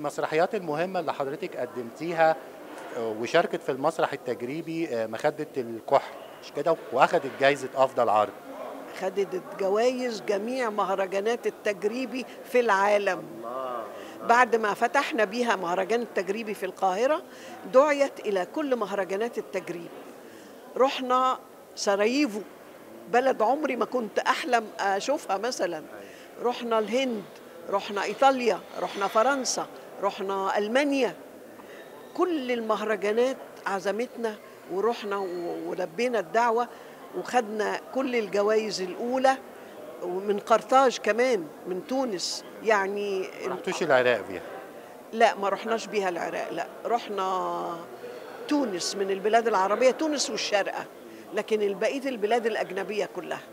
المسرحيات المهمة اللي حضرتك قدمتيها آه، وشاركت في المسرح التجريبي آه، مخدة الكحل مش كده واخدت جايزة أفضل عرض خدت جوائز جميع مهرجانات التجريبي في العالم بعد ما فتحنا بيها مهرجان التجريبي في القاهرة دعيت إلى كل مهرجانات التجريب رحنا سراييفو بلد عمري ما كنت أحلم أشوفها مثلا رحنا الهند رحنا إيطاليا رحنا فرنسا رحنا ألمانيا كل المهرجانات عزمتنا ورحنا و- ولبينا الدعوة وخدنا كل الجوائز الأولى ومن قرطاج كمان من تونس يعني ما رحتوش العراق فيها لا ما رحناش بيها العراق لا رحنا تونس من البلاد العربية تونس والشارقة لكن بقية البلاد الأجنبية كلها